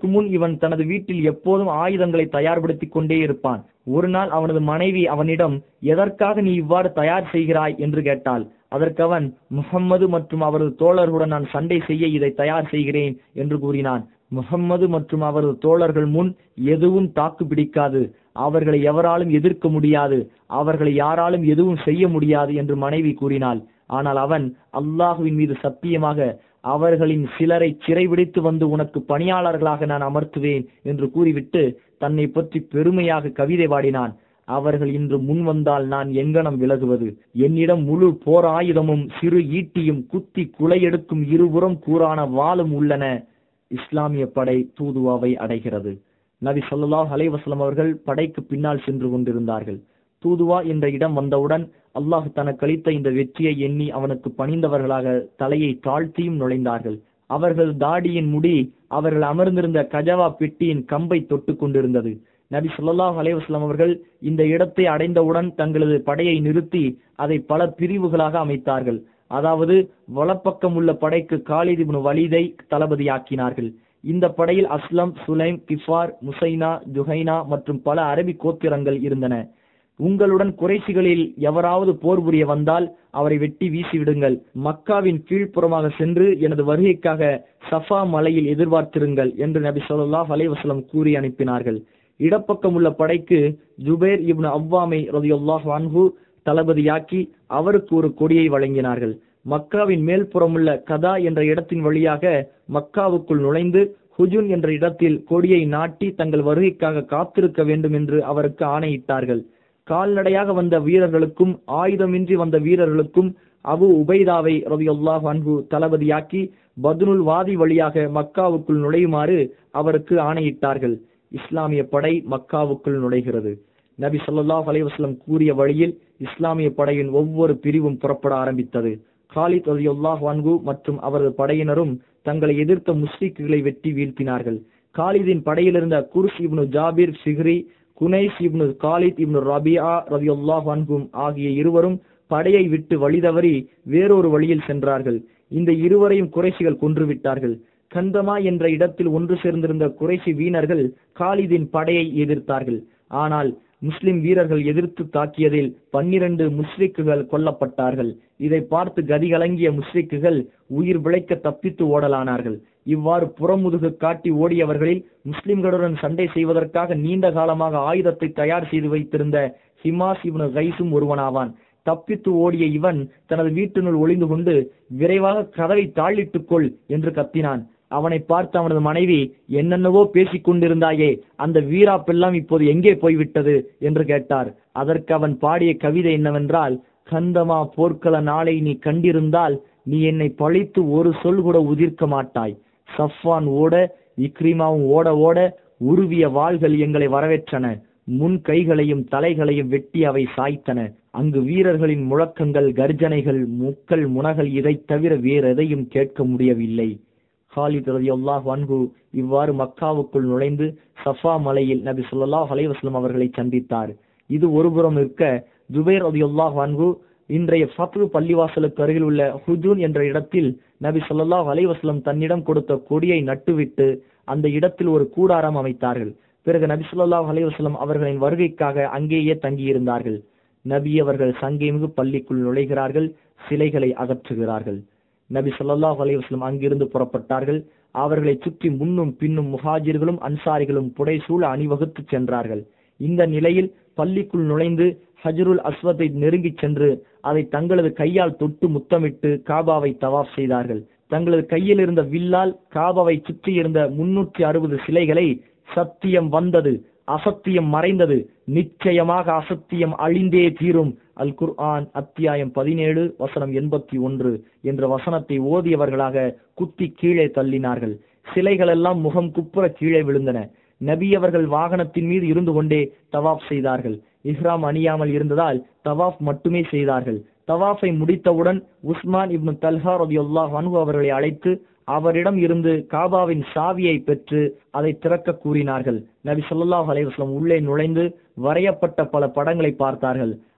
இதற்கு முன் இவன் தனது வீட்டில் எப்போதும் ஆயுதங்களை தயார்படுத்திக் கொண்டே இருப்பான் ஒரு நாள் அவனது மனைவி அவனிடம் எதற்காக நீ இவ்வாறு தயார் செய்கிறாய் என்று கேட்டாள் அதற்கு அவன் முகம்மது மற்றும் அவரது தோழர்களுடன் நான் சண்டை செய்ய இதை தயார் செய்கிறேன் என்று கூறினான் முகம்மது மற்றும் அவரது தோழர்கள் முன் எதுவும் தாக்கு பிடிக்காது அவர்களை எவராலும் எதிர்க்க முடியாது அவர்களை யாராலும் எதுவும் செய்ய முடியாது என்று மனைவி கூறினாள் ஆனால் அவன் அல்லாஹுவின் மீது சத்தியமாக அவர்களின் சிலரை சிறைபிடித்து வந்து உனக்கு பணியாளர்களாக நான் அமர்த்துவேன் என்று கூறிவிட்டு தன்னை பற்றி பெருமையாக கவிதை பாடினான் அவர்கள் இன்று முன் வந்தால் நான் எங்கனம் விலகுவது என்னிடம் முழு போர் ஆயுதமும் சிறு ஈட்டியும் குத்தி குலையெடுக்கும் இருபுறம் கூறான வாளும் உள்ளன இஸ்லாமிய படை தூதுவாவை அடைகிறது நபி ஸல்லல்லாஹு அலைஹி வஸல்லம் அவர்கள் படைக்கு பின்னால் சென்று கொண்டிருந்தார்கள் தூதுவா என்ற இடம் வந்தவுடன் அல்லாஹ் தனக்கு அளித்த இந்த வெற்றியை எண்ணி அவனுக்கு பணிந்தவர்களாக தலையை தாழ்த்தியும் நுழைந்தார்கள் அவர்கள் தாடியின் முடி அவர்கள் அமர்ந்திருந்த கஜவா பெட்டியின் கம்பை தொட்டு கொண்டிருந்தது நபி ஸல்லல்லாஹு அலைஹி வஸல்லம் அவர்கள் இந்த இடத்தை அடைந்தவுடன் தங்களது படையை நிறுத்தி அதை பல பிரிவுகளாக அமைத்தார்கள் அதாவது வலப்பக்கம் உள்ள படைக்கு காலித் இப்னு வலீதை தளபதியாக்கினார்கள் இந்த படையில் அஸ்லம் சுலைம் கிஃபார் முசைனா ஜுஹைனா மற்றும் பல அரபி கோத்திரங்கள் இருந்தன உங்களுடன் குறைசிகளில் எவராவது போர் புரிய வந்தால் அவரை வெட்டி வீசிவிடுங்கள் மக்காவின் கீழ்ப்புறமாக சென்று எனது வருகைக்காக சஃபா மலையில் எதிர்பார்த்திருங்கள் என்று நபி ஸல்லல்லாஹு அலைஹி வஸல்லம் கூறி அனுப்பினார்கள் இடப்பக்கம் உள்ள படைக்கு ஜுபேர் இப்னு அவ்வாமை ரலியல்லாஹு அன்ஹு தளபதியாக்கி அவருக்கு ஒரு கொடியை வழங்கினார்கள் மக்காவின் மேல்புறமுள்ள கதா என்ற இடத்தின் வழியாக மக்காவுக்குள் நுழைந்து ஹுஜுன் என்ற இடத்தில் கொடியை நாட்டி தங்கள் வருகைக்காக காத்திருக்க வேண்டும் என்று அவருக்கு ஆணையிட்டார்கள் கால்நடையாக வந்த வீரர்களுக்கும் ஆயுதமின்றி வந்த வீரர்களுக்கும் அபு உபைதாவை ரலியல்லாஹு அன்ஹு தளபதியாக்கி பத்னுல் வாதி வழியாக மக்காவுக்குள் நுழையுமாறு அவருக்கு ஆணையிட்டார்கள் இஸ்லாமிய படை மக்காவுக்குள் நுழைகிறது நபி ஸல்லல்லாஹு அலைஹி வஸல்லம் கூறிய வழியில் இஸ்லாமிய படையின் ஒவ்வொரு பிரிவும் புறப்பட ஆரம்பித்தது காலித் ரலியல்லாஹு அன்ஹு மற்றும் அவரது படையினரும் தங்களை எதிர்த்த முஸ்லிக்குகளை வெட்டி வீழ்த்தினார்கள் காலிதின் படையிலிருந்த குர்ஸ் இப்னு ஜாபிர் சிஹ்ரி Khunais ibn Khalid ibn Rabia ரலியல்லாஹு அன்ஹும் ஆகிய இருவரும் படையை விட்டு வழிதவறி வேறொரு வழியில் சென்றார்கள் இந்த இருவரையும் குறைசிகள் கொன்றுவிட்டார்கள் கந்தமா என்ற இடத்தில் ஒன்று சேர்ந்திருந்த குறைசி வீணர்கள் காலிதின் படையை எதிர்த்தார்கள் ஆனால் முஸ்லிம் வீரர்கள் எதிர்த்து தாக்கியதில் பன்னிரண்டு முஸ்லிக்குகள் கொல்லப்பட்டார்கள் இதை பார்த்து கதிகலங்கிய முஸ்லிக்குகள் உயிர் பிழைக்க தப்பித்து ஓடலானார்கள் இவ்வாறு புறமுதுகு காட்டி ஓடியவர்களில் முஸ்லிம்களுடன் சண்டை செய்வதற்காக நீண்ட காலமாக ஆயுதத்தை தயார் செய்து வைத்திருந்த ஹிமாஸ் இப்னு கைஸும் ஒருவனாவான் தப்பித்து ஓடிய இவன் தனது வீட்டினுள் ஒளிந்து கொண்டு விரைவாக கதவை தாளிட்டுக் கொள் என்று கத்தினான் அவனை பார்த்து அவனது மனைவி என்னென்னவோ பேசிக் கொண்டிருந்தாயே அந்த வீராப்பெல்லாம் இப்போது எங்கே போய்விட்டது என்று கேட்டார் அதற்கு அவன் பாடிய கவிதை என்னவென்றால் கந்தமா போர்க்கள நாளை நீ கண்டிருந்தால் நீ என்னை பழித்து ஒரு சொல் கூட உதிர்க்க மாட்டாய் சஃப்வான் ஓட இக்ரிமாவும் ஓட ஓட உருவிய வாள்கள் எங்களை வரவேற்றன முன் கைகளையும் தலைகளையும் வெட்டி அவை சாய்த்தன அங்கு வீரர்களின் முழக்கங்கள் கர்ஜனைகள் முக்கள் முனகள் இதைத் தவிர வேறெதையும் கேட்க முடியவில்லை ஹாலித் ரலியல்லாஹு அன்ஹு இவ்வாறு மக்காவுக்குள் நுழைந்து சஃபா மலையில் நபி ஸல்லல்லாஹு அலைஹி வஸல்லம் அவர்களை சந்தித்தார் இது ஒருபுறம் இருக்க ஜுபைர் ரலியல்லாஹு அன்ஹு இன்றைய ஃபத்ரு பள்ளிவாசலுக்கு அருகில் உள்ள ஹுஜூன் என்ற இடத்தில் நபி ஸல்லல்லாஹு அலைஹி வஸல்லம் தன்னிடம் கொடுத்த கொடியை நட்டுவிட்டு அந்த இடத்தில் ஒரு கூடாரம் அமைத்தார்கள் பிறகு நபி ஸல்லல்லாஹு அலைஹி வஸல்லம் அவர்களின் வருகைக்காக அங்கேயே தங்கியிருந்தார்கள் நபி அவர்கள் சங்கைமிகு பள்ளிக்குள் நுழைகிறார்கள் சிலைகளை அகற்றுகிறார்கள் நபி ஸல்லல்லாஹு அலைஹி வஸல்லம் அங்கிருந்து புறப்பட்டார்கள் அவர்களை சுற்றி முன்னும் பின்னும் முஹாஜிர்களும் அன்சாரிகளும் புடைசூழ அணிவகுத்து சென்றார்கள் இந்த நிலையில் பள்ளிக்குள் நுழைந்து ஹஜருல் அஸ்வத்தை நெருங்கிச் சென்று அதை தங்களது கையால் தொட்டு முத்தமிட்டு காபாவை தவாப் செய்தார்கள் தங்களது கையில் இருந்த வில்லால் காபாவை சுற்றி இருந்த முன்னூற்றி அறுபது சிலைகளை சத்தியம் வந்தது அசத்தியம் மறைந்தது நிச்சயமாக அசத்தியம் அழிந்தே தீரும் அல் குர்ஆன் அத்தியாயம் பதினேழு வசனம் எண்பத்தி ஒன்று என்ற வசனத்தை ஓதியவர்களாக குத்தி கீழே தள்ளினார்கள் சிலைகள் எல்லாம் முகம் குப்புற கீழே விழுந்தன நபி அவர்கள் வாகனத்தின் மீது இருந்து கொண்டே தவாப் செய்தார்கள் இஹ்ராம் அணியாமல் இருந்ததால் தவாப் மட்டுமே செய்தார்கள் தவாஃபை முடித்தவுடன் உஸ்மான் இப்னு தல்ஹா ரபியுல்லாஹ் அன்ஹு அவர்களை அழைத்து அவரிடம் இருந்து காபாவின் சாவியை பெற்று அதை திறக்க கூறினார்கள் நபி ஸல்லல்லாஹு அலைஹி வஸல்லம் உள்ளே நுழைந்து வரையப்பட்ட பல படங்களை பார்த்தார்கள்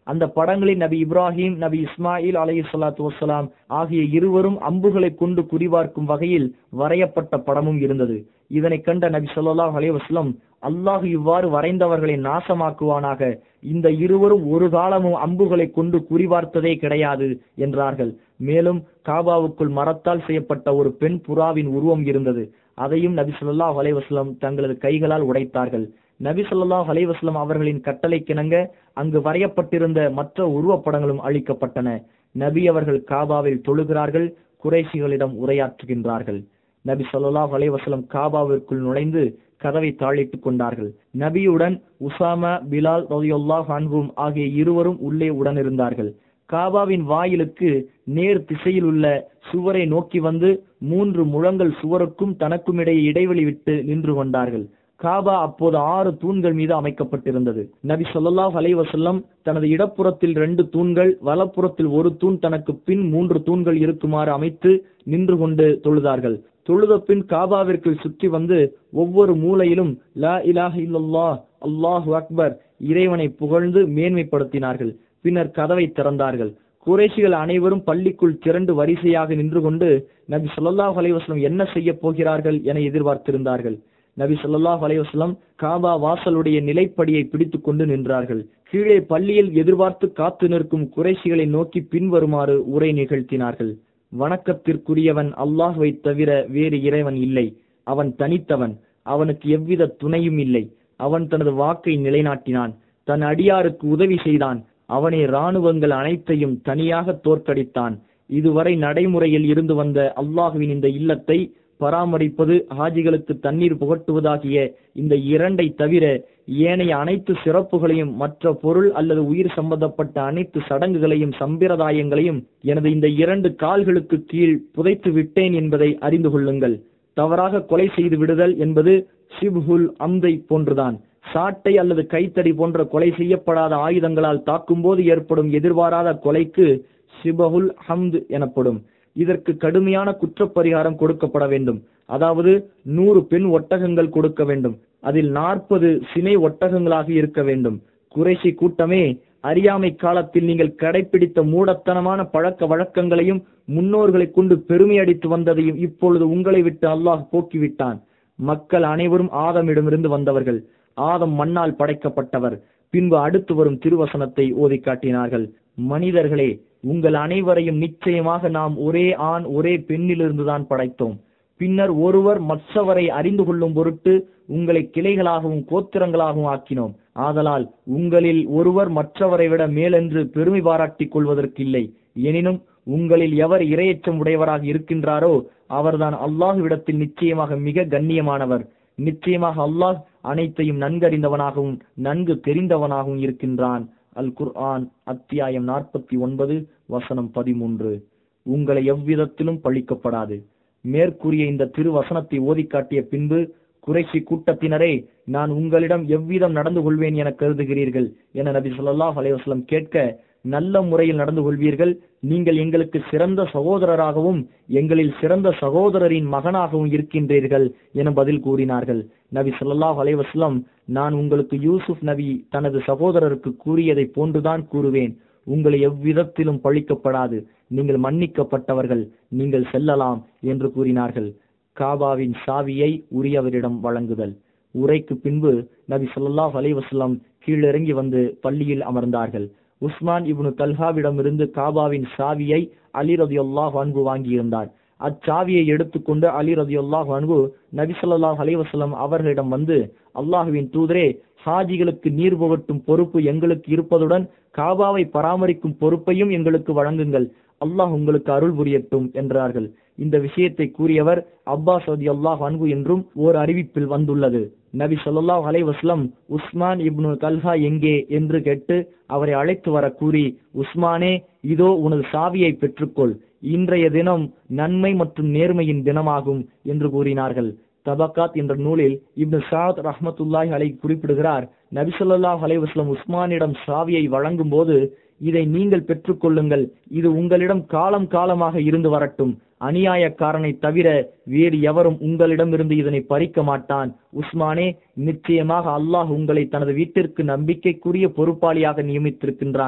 அந்த படங்களில் நபி இப்ராஹிம் நபி இஸ்மாயில் அலைஹி ஸலாத்து வஸ்ஸலாம் ஆகிய இருவரும் அம்புகளை கொண்டு குறிபார்க்கும் வகையில் வரையப்பட்ட படமும் இருந்தது இதனை கண்ட நபி ஸல்லல்லாஹு அலைஹி வஸல்லம் அல்லாஹ் இவ்வாறு வரைந்தவர்களை நாசமாக்குவானாக இந்த இருவரும் ஒரு காலமும் அம்புகளை கொண்டு குறிபார்த்ததே கிடையாது என்றார்கள் மேலும் காபாவுக்குள் மரத்தால் செய்யப்பட்ட ஒரு பெண் புறாவின் உருவம் இருந்தது அதையும் நபி ஸல்லல்லாஹு அலைஹி வஸல்லம் தங்களது கைகளால் உடைத்தார்கள் நபி ஸல்லல்லாஹு அலைஹி வஸல்லம் அவர்களின் கட்டளைக்கிணங்க அங்கு வரையப்பட்டிருந்த மற்ற உருவப்படங்களும் அழிக்கப்பட்டன நபி அவர்கள் காபாவில் தொழுகிறார்கள் குறைஷிகளிடம் உரையாற்றுகின்றார்கள் நபி ஸல்லல்லாஹு அலைஹி வஸல்லம் காபாவிற்குள் நுழைந்து கதவை தாளிட்டுக் கொண்டார்கள் நபியுடன் உசாமா பிலால் ரலியல்லாஹு அன்ஹும் ஆகிய இருவரும் உள்ளே உடனிருந்தார்கள் காபாவின் வாயிலுக்கு நேர் திசையில் உள்ள சுவரை நோக்கி வந்து மூன்று முழங்கள் சுவருக்கும் தனக்கும் இடையே இடைவெளி விட்டு நின்று கொண்டார்கள் காபா அப்போது ஆறு தூண்கள் மீது அமைக்கப்பட்டிருந்தது நபி ஸல்லல்லாஹு அலைஹி வஸல்லம் தனது இடப்புறத்தில் ரெண்டு தூண்கள் வலப்புறத்தில் ஒரு தூண் தனக்கு பின் மூன்று தூண்கள் இருக்குமாறு அமைத்து நின்று கொண்டு தொழுதார்கள் தொழுத பின் காபாவிற்குள் சுற்றி வந்து ஒவ்வொரு மூலையிலும் லா இலாஹ இல்லல்லாஹ் அல்லாஹு அக்பர் இறைவனை புகழ்ந்து மேன்மைப்படுத்தினார்கள் பின்னர் கதவை திறந்தார்கள் குறைஷிகள் அனைவரும் பள்ளிக்குள் திரண்டு வரிசையாக நின்று கொண்டு நபி ஸல்லல்லாஹு அலைஹி வஸல்லம் என்ன செய்ய போகிறார்கள் என எதிர்பார்த்திருந்தார்கள் நபி ஸல்லல்லாஹு அலைஹி வஸல்லம் காபா வாசலுடைய நிலைப்படியை பிடித்துக் கொண்டு நின்றார்கள் கீழே பள்ளியில் எதிர்பார்த்து காத்து நிற்கும் குறைஷிகளை நோக்கி பின்வருமாறு உரை நிகழ்த்தினார்கள் வணக்கத்திற்குரியவன் அல்லாஹ்வை தவிர வேறு இறைவன் இல்லை அவன் தனித்தவன் அவனுக்கு எவ்வித துணையும் இல்லை அவன் தனது வாக்கை நிலைநாட்டினான் தன் அடியாருக்கு உதவி செய்தான் அவனே இராணுவங்கள் அனைத்தையும் தனியாக தோற்கடித்தான் இதுவரை நடைமுறையில் இருந்து வந்த அல்லாஹுவின் இந்த இல்லத்தை பராமரிப்பது ஹாஜிகளுக்கு தண்ணீர் புகட்டுவதாகிய இந்த இரண்டை தவிர ஏனைய அனைத்து சிறப்புகளையும் மற்ற பொருள் அல்லது உயிர் சம்பந்தப்பட்ட அனைத்து சடங்குகளையும் சம்பிரதாயங்களையும் எனது இந்த இரண்டு கால்களுக்கு கீழ் புதைத்து விட்டேன் என்பதை அறிந்து கொள்ளுங்கள் தவறாக கொலை செய்து விடுதல் என்பது ஷிப்ஹுல் அம்தை போன்றுதான் சாட்டை அல்லது கைத்தடி போன்ற கொலை செய்யப்படாத ஆயுதங்களால் தாக்கும்போது ஏற்படும் எதிர்பாராத கொலைக்கு ஷிபஹுல் ஹம்து எனப்படும் இதற்கு கடுமையான குற்றப்பரிகாரம் கொடுக்கப்பட வேண்டும் அதாவது நூறு பெண் ஒட்டகங்கள் கொடுக்க வேண்டும் அதில் நாற்பது சினை ஒட்டகங்களாக இருக்க வேண்டும் குறைசி கூட்டமே அறியாமை காலத்தில் நீங்கள் கடைபிடித்த மூடத்தனமான பழக்க வழக்கங்களையும் முன்னோர்களை கொண்டு பெருமை அடித்து வந்ததையும் இப்பொழுது உங்களை விட்டு அல்லாஹ் போக்கிவிட்டான் மக்கள் அனைவரும் ஆதமிடமிருந்து வந்தவர்கள் ஆதம் மண்ணால் படைக்கப்பட்டவர் பின்பு அடுத்து வரும் திருவசனத்தை ஓதி காட்டினார்கள் மனிதர்களே உங்கள் அனைவரையும் நிச்சயமாக நாம் ஒரே ஆண் ஒரே பெண்ணிலிருந்துதான் படைத்தோம் பின்னர் ஒருவர் மற்றவரை அறிந்து கொள்ளும் பொருட்டு உங்களை கிளைகளாகவும் கோத்திரங்களாகவும் ஆக்கினோம் ஆதலால் உங்களில் ஒருவர் மற்றவரை விட மேலென்று பெருமை பாராட்டிக் கொள்வதற்கில்லை எனினும் உங்களில் எவர் இரையச்சம் உடையவராக இருக்கின்றாரோ அவர்தான் அல்லாஹுவிடத்தில் நிச்சயமாக மிக கண்ணியமானவர் நிச்சயமாக அல்லாஹ் அனைத்தையும் நன்கறிந்தவனாகவும் நன்கு தெரிந்தவனாகவும் இருக்கின்றான் அல் குர்ஆன் அத்தியாயம் நாற்பத்தி ஒன்பது வசனம் பதிமூன்று உங்களை எவ்விதத்திலும் பழிக்கப்படாது மேற்கூறிய இந்த திருவசனத்தை ஓதி காட்டிய பின்பு குறைசி கூட்டத்தினரே நான் உங்களிடம் எவ்விதம் நடந்து கொள்வேன் என கருதுகிறீர்கள் என நபி ஸல்லல்லாஹு அலைஹி வஸல்லம் கேட்க நல்ல முறையில் நடந்து கொள்வீர்கள் நீங்கள் எங்களுக்கு சிறந்த சகோதரராகவும் எங்களில் சிறந்த சகோதரரின் மகனாகவும் இருக்கின்றீர்கள் என பதில் கூறினார்கள் நபி ஸல்லல்லாஹு அலைஹி வஸல்லம் நான் உங்களுக்கு யூசுப் நபி தனது சகோதரருக்கு கூறியதை போன்றுதான் கூறுவேன் உங்களை எவ்விதத்திலும் பழிக்கப்படாது நீங்கள் மன்னிக்கப்பட்டவர்கள் நீங்கள் செல்லலாம் என்று கூறினார்கள் காபாவின் சாவியை உரியவரிடம் வழங்குதல் உரைக்கு பின்பு நபி ஸல்லல்லாஹு அலைஹி வஸல்லம் கீழிறங்கி வந்து பள்ளியில் அமர்ந்தார்கள் உஸ்மான் இப்னு தல்ஹாவிடமிருந்து காபாவின் சாவியை அலி ரதியுல்லாஹு அன்ஹு வாங்கியிருந்தார் அச்சாவியை எடுத்துக்கொண்டு அலி ரதியுல்லாஹு அன்ஹு நபி ஸல்லல்லாஹு அலைஹி வஸல்லம் அவர்களிடம் வந்து அல்லாஹுவின் தூதரே ஹாஜிகளுக்கு நீர் புகட்டும் பொறுப்பு எங்களுக்கு இருப்பதுடன் காபாவை பராமரிக்கும் பொறுப்பையும் எங்களுக்கு வழங்குங்கள் அல்லாஹ் உங்களுக்கு அருள் புரியட்டும் என்றார்கள் இந்த விஷயத்தை கூறியவர் அப்பாஸ் ரதி அல்லாஹ் அன்பு என்றும் ஓர் அறிவிப்பில் வந்துள்ளது நபி ஸல்லல்லாஹு அலைஹி வஸல்லம் உஸ்மான் இப்னு கல்ஹா எங்கே என்று கேட்டு அவரை அழைத்து வர கூறி உஸ்மானே இதோ உனது சாவியை பெற்றுக்கொள் இன்றைய தினம் நன்மை மற்றும் நேர்மையின் தினமாகும் என்று கூறினார்கள் தபக்காத் என்ற நூலில் இப்னு சாத் ரஹ்மத்துல்லாஹி அலை குறிப்பிடுகிறார் நபி ஸல்லல்லாஹு அலைஹி வஸல்லம் உஸ்மானிடம் சாவியை வழங்கும் போது இதை நீங்கள் பெற்றுக்கொள்ளுங்கள் இது உங்களிடம் காலம் காலமாக இருந்து வரட்டும் அநியாயக்காரனை தவிர வேறு எவரும் உங்களிடமிருந்து இதனை பறிக்க மாட்டான் உஸ்மானே நிச்சயமாக அல்லாஹ் உங்களை தனது வீட்டிற்கு நம்பிக்கைக்குரிய பொறுப்பாளியாக நியமித்திருக்கின்றான்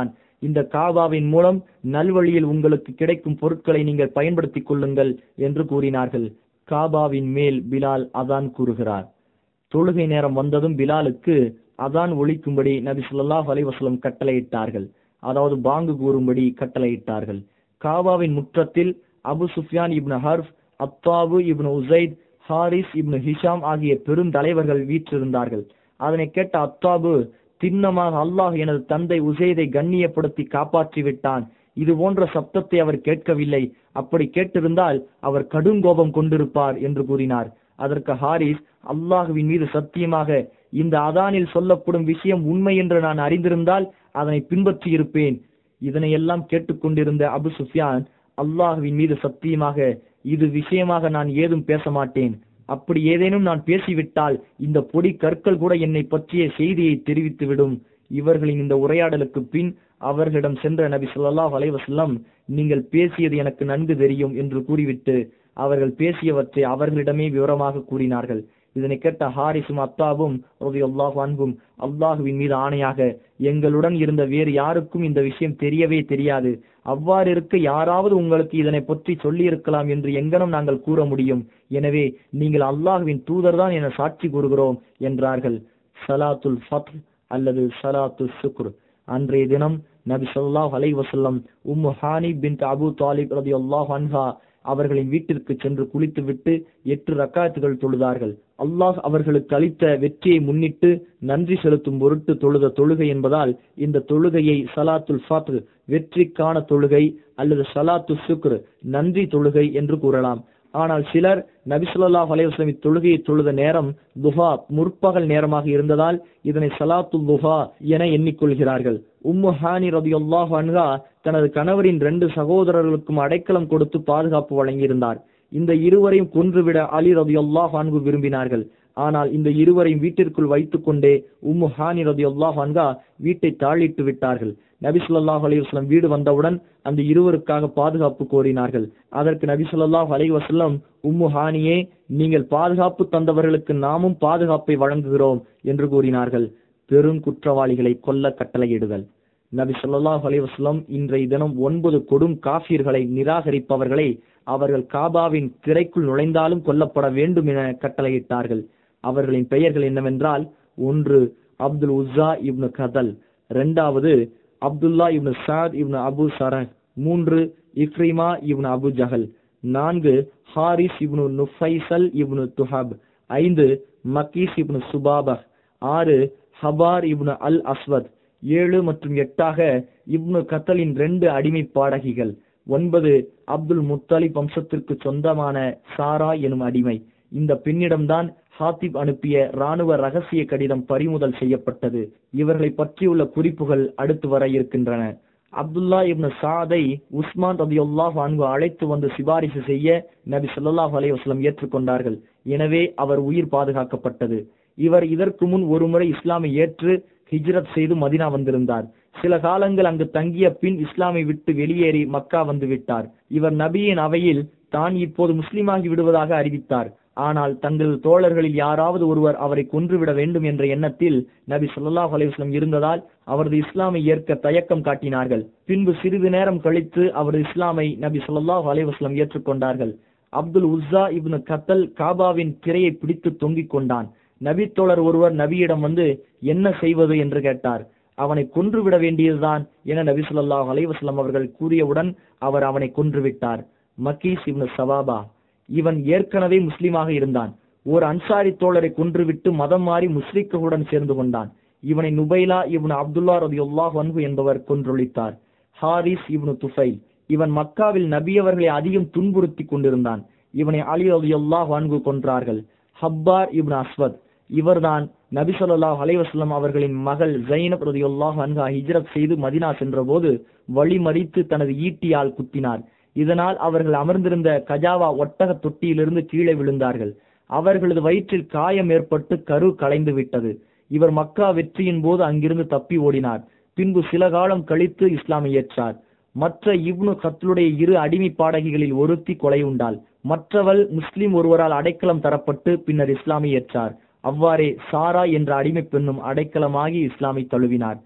இந்த காபாவின் மூலம் நல்வழியில் உங்களுக்கு கிடைக்கும் பொருட்களை நீங்கள் பயன்படுத்திக் கொள்ளுங்கள் என்று கூறினார்கள் காபாவின் மேல் பிலால் அதான் கூறுகிறார் தொழுகை நேரம் வந்ததும் பிலாலுக்கு அதான் ஒழிக்கும்படி நபி ஸல்லல்லாஹு அலைஹி வஸல்லம் கட்டளையிட்டார்கள் அதாவது பாங்கு கூறும்படி கட்டளையிட்டார்கள் காபாவின் முற்றத்தில் Abu Sufyan ibn Harb Attab ibn Usaid Harith ibn Hisham ஆகிய பெருந்தலைவர்கள் வீற்றிருந்தார்கள் அதனை கேட்ட அத்தாபு திண்ணமாக அல்லாஹ் எனது தந்தை உசைதை கண்ணியப்படுத்தி காப்பாற்றி விட்டான் இது போன்ற சப்தத்தை அவர் கேட்கவில்லை அப்படி கேட்டிருந்தால் அவர் கடுங்கோபம் கொண்டிருப்பார் என்று கூறினார் அதற்கு ஹாரிஸ் அல்லாஹுவின் மீது சத்தியமாக இந்த அதானில் சொல்லப்படும் விஷயம் உண்மை என்று நான் அறிந்திருந்தால் அதனை பின்பற்றி இருப்பேன் இதனை எல்லாம் கேட்டுக்கொண்டிருந்த அபு சுஃபியான் அல்லாஹுவின் மீது சத்தியமாக இது விஷயமாக நான் ஏதும் பேச மாட்டேன் அப்படி ஏதேனும் நான் பேசிவிட்டால் இந்த பொடி கற்கள் கூட என்னை பற்றிய செய்தியை தெரிவித்துவிடும் இவர்களின் இந்த உரையாடலுக்கு பின் அவர்களிடம் சென்ற நபி ஸல்லல்லாஹு அலைஹி வஸல்லம் நீங்கள் பேசியது எனக்கு நன்கு தெரியும் என்று கூறிவிட்டு அவர்கள் பேசியவற்றை அவர்களிடமே விவரமாக கூறினார்கள் இதனை கேட்ட ஹாரிஸும் அத்தாவும் ரலியல்லாஹு அன்ஹும் அல்லாஹுவின் மீது ஆணையாக எங்களுடன் இருந்த வேறு யாருக்கும் இந்த விஷயம் தெரியவே தெரியாது அவ்வாறு இருக்க யாராவது உங்களுக்கு இதனை பற்றி சொல்லியிருக்கலாம் என்று எங்கனும் நாங்கள் கூற முடியும் எனவே நீங்கள் அல்லாஹுவின் தூதர்தான் என சாட்சி கூறுகிறோம் என்றார்கள் சலாத்துல் ஃபத்ர் அல்லது சலாத்து சுக்ர் அன்றைய தினம் நபி ஸல்லல்லாஹு அலைஹி வஸல்லம் உம்மு ஹானி பின் அபு தாலிப் ரலியல்லாஹு அன்ஹா அவர்களின் வீட்டிற்கு சென்று குளித்துவிட்டு எட்டு ரக்காத்துகள் தொழுதார்கள் அல்லாஹ் அவர்களுக்கு அளித்த வெற்றியை முன்னிட்டு நன்றி செலுத்தும் பொருட்டு தொழுத தொழுகை என்பதால் இந்த தொழுகையை சலாத்துல் ஃபாத்ர் வெற்றிக்கான தொழுகை அல்லது சலாத்து சுக்ர் நன்றி தொழுகை என்று கூறலாம் ஆனால் சிலர் நபி ஸல்லல்லாஹு அலைஹி வஸல்லம் இத்தொழுகையை தொழுத நேரம் துஹா முற்பகல் நேரமாக இருந்ததால் இதனை சலாத்து துஹா என எண்ணிக்கொள்கிறார்கள் உம்மு ஹானி ரதியுல்லாஹு அன்ஹா தனது கணவரின் ரெண்டு சகோதரர்களுக்கும் அடைக்கலம் கொடுத்து பாதுகாப்பு வழங்கியிருந்தார் இந்த இருவரையும் கொன்றுவிட அலி ரதியுல்லாஹு அன்ஹு விரும்பினார்கள் ஆனால் இந்த இருவரையும் வீட்டிற்குள் வைத்துக் கொண்டே உம்மு ஹானி ரதியுல்லாஹு அன்ஹா வீட்டை தாழிட்டு விட்டார்கள் நபி ஸல்லல்லாஹு அலைஹி வஸல்லம் வீடு வந்தவுடன் அந்த இருவருக்காக பாதுகாப்பு கோரினார்கள் அதற்கு நபி ஸல்லல்லாஹு அலைஹி வஸல்லம் உம்மு ஹானியே நீங்கள் பாதுகாப்பு தந்தவர்களுக்கு நாமும் பாதுகாப்பை வழங்குகிறோம் என்று கூறினார்கள் பெரும் குற்றவாளிகளை கொல்ல கட்டளையிடுதல் நபி ஸல்லல்லாஹு அலைஹி வஸல்லம் இன்றைய தினம் ஒன்பது கொடும் காஃபிர்களை நிராகரிப்பவர்களை அவர்கள் காபாவின் திரைக்குள் நுழைந்தாலும் கொல்லப்பட வேண்டும் என கட்டளையிட்டார்கள் அவர்களின் பெயர்கள் என்னவென்றால் ஒன்று அப்துல் உஸ்ஸா இப்னு கதல் இரண்டாவது அப்துல்லா இப்னு சாத் இப்னு அபு சரஹ் மூன்று இக்ரிமா இப்னு அபு ஜஹல் நான்கு ஹாரிஸ் இப்னு நுஃபைசல் இப்னு துஹப் ஐந்து மக்கீஸ் இப்னு சுபாபஹ் ஆறு ஹபார் இப்னு அல் அஸ்வத் ஏழு மற்றும் எட்டாக இப்னு கத்தலின் ரெண்டு அடிமை பாடகிகள் ஒன்பது அப்துல் முத்தலிப் வம்சத்திற்கு சொந்தமான சாரா எனும் அடிமை இந்த பெண்ணிடம்தான் ஹாத்திப் அனுப்பிய ராணுவ ரகசிய கடிதம் பறிமுதல் செய்யப்பட்டது இவர்களை பற்றியுள்ள குறிப்புகள் அடுத்து வர இருக்கின்றன அப்துல்லா இப்னு சாதை உஸ்மான் ரதியுல்லாஹ் அன்பு அழைத்து வந்து சிபாரிசு செய்ய நபி ஸல்லல்லாஹு அலைஹி வஸல்லம் ஏற்றுக்கொண்டார்கள் எனவே அவர் உயிர் பாதுகாக்கப்பட்டது இவர் இதற்கு முன் ஒருமுறை இஸ்லாமை ஏற்று ஹிஜ்ரத் செய்து மதினா வந்திருந்தார் சில காலங்கள் அங்கு தங்கிய பின் இஸ்லாமை விட்டு வெளியேறி மக்கா வந்து விட்டார் இவர் நபியின் அவையில் தான் இப்போது முஸ்லிமாகி விடுவதாக அறிவித்தார் ஆனால் தங்கள் தோழர்களில் யாராவது ஒருவர் அவரை கொன்றுவிட வேண்டும் என்ற எண்ணத்தில் நபி ஸல்லல்லாஹு அலைஹி வஸல்லம் இருந்ததால் அவரது இஸ்லாமை ஏற்க தயக்கம் காட்டினார்கள் பின்பு சிறிது நேரம் கழித்து அவரது இஸ்லாமை நபி ஸல்லல்லாஹு அலைஹி வஸல்லம் ஏற்றுக்கொண்டார்கள் அப்துல் உஸ்ஸா இப்னு கத்தல் காபாவின் திரையை பிடித்து தொங்கிக் கொண்டான் நபி தோழர் ஒருவர் நபியிடம் வந்து என்ன செய்வது என்று கேட்டார் அவனை கொன்றுவிட வேண்டியதுதான் என நபி ஸல்லல்லாஹு அலைஹி வஸல்லம் அவர்கள் கூறியவுடன் அவர் அவனை கொன்றுவிட்டார் மக்கீஸ் இப்னு சவாபா இவன் ஏற்கனவே முஸ்லிமாக இருந்தான் ஓர் அன்சாரி தோழரை கொன்றுவிட்டு மதம் மாறி முஸ்லிக்குடன் சேர்ந்து கொண்டான் இவனை நுபைலா இவனு அப்துல்லா ரதியுல்லாஹ் அன்ஹு என்பவர் கொன்றொழித்தார் ஹாரிஸ் இப்னு துஃபைல் இவன் மக்காவில் நபியவர்களை அதிகம் துன்புறுத்தி கொண்டிருந்தான் இவனை அலி ரதியுல்லாஹ் அன்ஹு கொன்றார்கள் ஹப்பார் இப்னு அஸ்வத் இவர்தான் நபி ஸல்லல்லாஹு அலைஹி வஸல்லம் அவர்களின் மகள் ஜைனப் ரதியுல்லாஹ் அன்ஹா ஹிஜ்ரத் செய்து மதினா சென்றபோது வழிமறித்து தனது ஈட்டியால் குத்தினார் இதனால் அவர்கள் அமர்ந்திருந்த கஜாவா ஒட்டக தொட்டியிலிருந்து கீழே விழுந்தார்கள் அவர்களது வயிற்றில் காயம் ஏற்பட்டு கரு கலைந்து விட்டது இவர் மக்கா வெற்றியின் போது அங்கிருந்து தப்பி ஓடினார் பின்பு சில காலம் கழித்து இஸ்லாமை ஏற்றார் மற்ற இப்னு கத்லுடைய இரு அடிமை பாடகிகளில் ஒருத்தி கொலை உண்டாள் மற்றவள் முஸ்லிம் ஒருவரால் அடைக்கலம் தரப்பட்டு பின்னர் இஸ்லாமை ஏற்றார் அவ்வாறே சாரா என்ற அடிமை பெண்ணும் அடைக்கலமாகி இஸ்லாமை தழுவினார்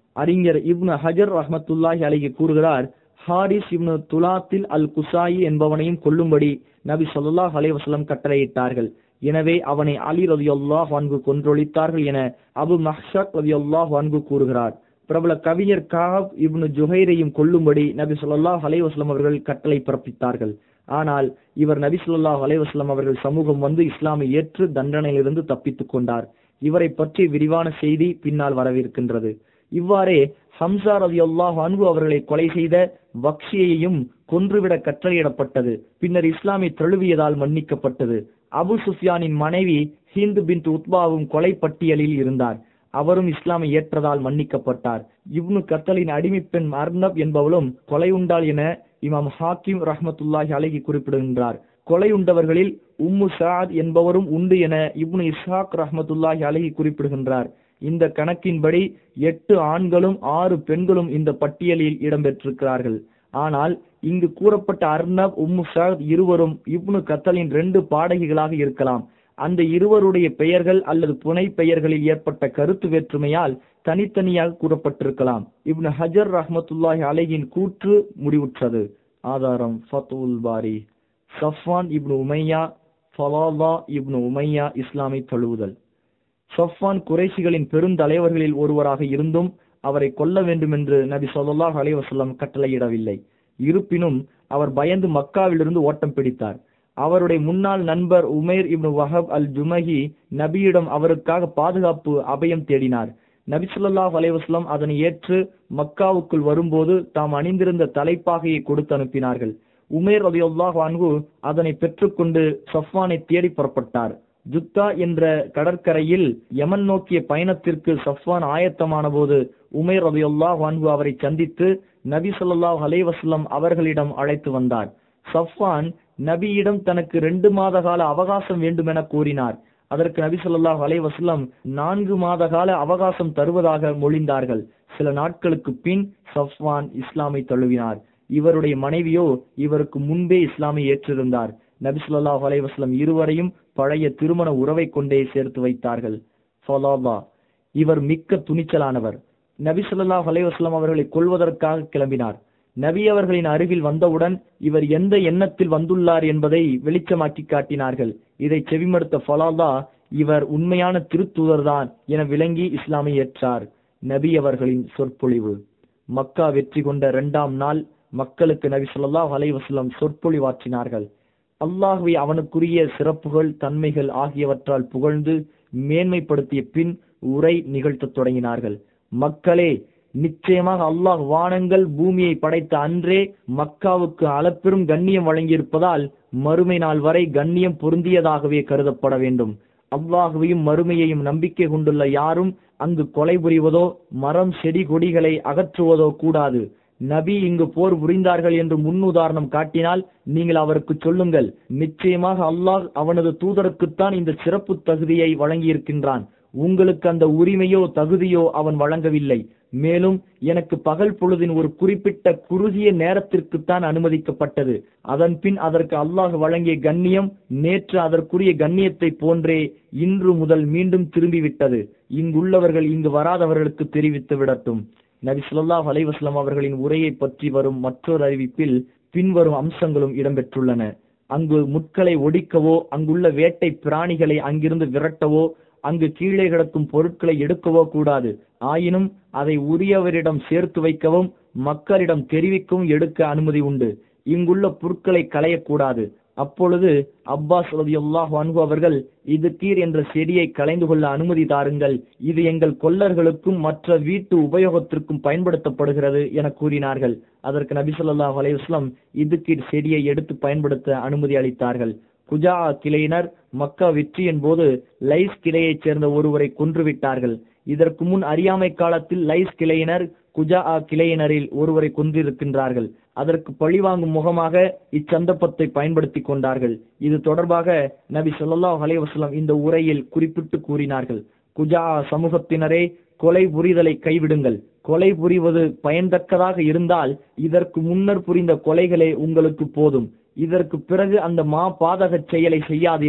அறிஞர் இப்னு ஹஜர் ரஹ்மத்துல்லாஹி அலைஹி கூறுகிறார் ஹாரிஸ் இப்னு துலாத்தில் அல் குசாயி என்பவனையும் கொல்லும்படி நபி ஸல்லல்லாஹு அலைஹி வஸல்லம் கட்டளையிட்டார்கள் எனவே அவனை அலி ரலியல்லாஹு அன்ஹு கொன்றொழித்தார்கள் என அபு மஹ்ஷக் ரலியல்லாஹு அன்ஹு கூறுகிறார் பிரபல கவிஞர் காப் இப்னு ஜுஹைரையும் கொல்லும்படி நபி ஸல்லல்லாஹு அலைஹி வஸல்லம் அவர்கள் கட்டளை பிறப்பித்தார்கள் ஆனால் இவர் நபி ஸல்லல்லாஹு அலைஹி வஸல்லம் அவர்கள் சமூகம் வந்து இஸ்லாமை ஏற்று தண்டனையிலிருந்து தப்பித்துக் கொண்டார் இவரை பற்றி விரிவான செய்தி பின்னால் வரவிருக்கின்றது இவ்வாறே ஹம்சா ரலியல்லாஹு அன்ஹு அவர்களை கொலை செய்த வக்ஷியையும் கொன்றுவிட கட்டளையிடப்பட்டது பின்னர் இஸ்லாமை தழுவியதால் மன்னிக்கப்பட்டது அபு சுஃபியானின் மனைவி ஹிந்து பின் உத்பாவும் கொலை பட்டியலில் இருந்தார் அவரும் இஸ்லாமை ஏற்றதால் மன்னிக்கப்பட்டார் இப்னு கத்தலின் அடிமைப்பெண் அர்னப் என்பவளும் கொலை உண்டாள் என இமாம் ஹாக்கிம் ரஹ்மத்துல்லாஹி அலைஹி குறிப்பிடுகின்றார் கொலை உண்டவர்களில் உம்மு சாத் என்பவரும் உண்டு என இப்னு இஸ்ஹாக் ரஹ்மத்துல்லாஹி அலைஹி குறிப்பிடுகின்றார் இந்த கணக்கின்படி எட்டு ஆண்களும் ஆறு பெண்களும் இந்த பட்டியலில் இடம்பெற்றிருக்கிறார்கள் ஆனால் இங்கு கூறப்பட்ட அர்னப் உம்மு சாத் இருவரும் இப்னு கத்தலின் ரெண்டு பாடகிகளாக இருக்கலாம் அந்த இருவருடைய பெயர்கள் அல்லது புனை பெயர்களில் ஏற்பட்ட கருத்து வேற்றுமையால் தனித்தனியாக கூறப்பட்டிருக்கலாம் இப்னு ஹஜர் ரஹ்மத்துல்லாஹி அலையின் கூற்று முடிவுற்றது ஆதாரம் ஃபத்துல் பாரி சஃப்வான் இப்னு உமையா ஃபலாலா இப்னு உமையா இஸ்லாமை தழுவுதல் சஃப்வான் குறைஷிகளின் பெருந்தலைவர்களில் ஒருவராக இருந்தும் அவரை கொல்ல வேண்டும் என்று நபி ஸல்லல்லாஹு அலைஹி வஸல்லம் கட்டளையிடவில்லை இருப்பினும் அவர் பயந்து மக்காவிலிருந்து ஓட்டம் பிடித்தார் அவருடைய முன்னாள் நண்பர் உமைர் இப்னு வஹப் அல் ஜுமஹி நபியிடம் அவருக்காக பாதுகாப்பு அபயம் தேடினார் நபி ஸல்லல்லாஹு அலைஹி வஸல்லம் அதனை ஏற்று மக்காவுக்குள் வரும்போது தாம் அணிந்திருந்த தலைப்பாகையை கொடுத்து அனுப்பினார்கள் உமேர் ரலியல்லாஹு அன்ஹு அதனை பெற்றுக்கொண்டு சஃப்வானை தேடி புறப்பட்டார் ஜுத்தா என்ற கடற்கரையில் யமன் நோக்கிய பயணத்திற்கு சஃப்வான் ஆயத்தமான போது உமேர் ரலியல்லாஹு அன்ஹு அவரை சந்தித்து நபி ஸல்லல்லாஹு அலைஹி வஸல்லம் அவர்களிடம் அழைத்து வந்தார் சஃப்வான் நபியிடம் தனக்கு ரெண்டு மாத கால அவகாசம் வேண்டுமென கூறினார் அதற்கு நபி ஸல்லல்லாஹு அலைஹி வஸல்லம் நான்கு மாத கால அவகாசம் தருவதாக மொழிந்தார்கள் சில நாட்களுக்கு பின் சஃப்வான் இஸ்லாமை தழுவினார் இவருடைய மனைவியோ இவருக்கு முன்பே இஸ்லாமை ஏற்றிருந்தார் நபி ஸல்லல்லாஹு அலைஹி வஸல்லம் இருவரையும் பழைய திருமண உறவை கொண்டே சேர்த்து வைத்தார்கள் ஃபலாலா இவர் மிக்க துணிச்சலானவர் நபி ஸல்லல்லாஹு அலைஹி வஸல்லம் அவர்களை கொல்வதற்காக கிளம்பினார் நபி அவர்களின் அருகில் வந்தவுடன் இவர் எந்த எண்ணத்தில் வந்துள்ளார் என்பதை வெளிச்சமாக்கி காட்டினார்கள் இதை செவிமடுத்த ஃபலாலா இவர் உண்மையான திருத்தூதர்தான் என விளங்கி இஸ்லாமை ஏற்றார் நபி அவர்களின் சொற்பொழிவு மக்கா வெற்றி கொண்ட இரண்டாம் நாள் மக்களுக்கு நபி ஸல்லல்லாஹு அலைஹி வஸல்லம் சொற்பொழிவாற்றினார்கள் அல்லாஹ்வை அவனுக்குரிய சிறப்புகள் தன்மைகள் ஆகியவற்றால் புகழ்ந்து மேன்மைப்படுத்திய பின் உரை நிகழ்த்தத் தொடங்கினார்கள் மக்களே நிச்சயமாக அல்லாஹ் வானங்கள் பூமியை படைத்த அன்றே மக்காவுக்கு அளப்பெரும் கண்ணியம் வழங்கியிருப்பதால் மறுமை நாள் வரை கண்ணியம் பொருந்தியதாகவே கருதப்பட வேண்டும் அல்லாஹுவையும் மறுமையையும் நம்பிக்கை கொண்டுள்ள யாரும் அங்கு கொலை புரிவதோ மரம் செடி கொடிகளை அகற்றுவதோ கூடாது நபி இங்கு போர் புரிந்தார்கள் என்று முன்னுதாரணம் காட்டினால் நீங்கள் அவருக்கு சொல்லுங்கள் நிச்சயமாக அல்லாஹ் அவனது தூதருக்குத்தான் இந்த சிறப்பு தகுதியை வழங்கியிருக்கின்றான் உங்களுக்கு அந்த உரிமையோ தகுதியோ அவன் வழங்கவில்லை மேலும் எனக்கு பகல் பொழுதின் ஒரு குறிப்பிட்ட குறுகிய நேரத்திற்குத்தான் அனுமதிக்கப்பட்டது அதன் பின் அதற்கு அல்லாஹ் வழங்கிய கண்ணியம் நேற்று அதற்குரிய கண்ணியத்தை போன்றே இன்று முதல் மீண்டும் திரும்பிவிட்டது இங்குள்ளவர்கள் இங்கு வராதவர்களுக்கு தெரிவித்து விடட்டும் நபி ஸல்லல்லாஹு அலைஹி வஸல்லம் அவர்களின் உரையை பற்றி வரும் மற்றொரு அறிவிப்பில் பின்வரும் அம்சங்களும் இடம்பெற்றுள்ளன அங்கு முட்களை ஒடிக்கவோ அங்குள்ள வேட்டை பிராணிகளை அங்கிருந்து விரட்டவோ அங்கு கீழே கிடக்கும் பொருட்களை எடுக்கவோ கூடாது ஆயினும் அதை உரியவரிடம் சேர்த்து வைக்கவும் மக்களிடம் தெரிவிக்கவும் எடுக்க அனுமதி உண்டு இங்குள்ள பொருட்களை களையக்கூடாது அப்பொழுது அப்பாஸ் ரலியல்லாஹு அன்ஹு அவர்கள் இது கீர் என்ற செடியை களைந்து கொள்ள அனுமதி தாருங்கள் இது எங்கள் கொல்லர்களுக்கும் மற்ற வீட்டு உபயோகத்திற்கும் பயன்படுத்தப்படுகிறது என கூறினார்கள் அதற்கு நபி ஸல்லல்லாஹு அலைஹி வஸல்லம் இதுக்கீர் செடியை எடுத்து பயன்படுத்த அனுமதி அளித்தார்கள் குஜா கிளையினர் மக்கா வெற்றியின் போது லைஸ் கிளையைச் சேர்ந்த ஒருவரை கொன்றுவிட்டார்கள் இதற்கு முன் அறியாமை காலத்தில் லைஸ் கிளையினர் குஜா கிளையினரில் ஒருவரை கொன்றிருக்கின்றார்கள் அதற்கு பழிவாங்கும் முகமாக இச்சந்தர்ப்பத்தை பயன்படுத்தி கொண்டார்கள் இது தொடர்பாக நபி ஸல்லல்லாஹு அலைஹி வஸல்லம் இந்த உரையில் குறிப்பிட்டு கூறினார்கள் குஜா சமூகத்தினரே கொலை புரிதலை கைவிடுங்கள் கொலை புரிவது பயன்தக்கதாக இருந்தால் இதற்கு முன்னர் புரிந்த கொலைகளே உங்களுக்கு போதும் இதற்கு பிறகு அந்த மா பாதகச் செயலை செய்யாதீர்கள்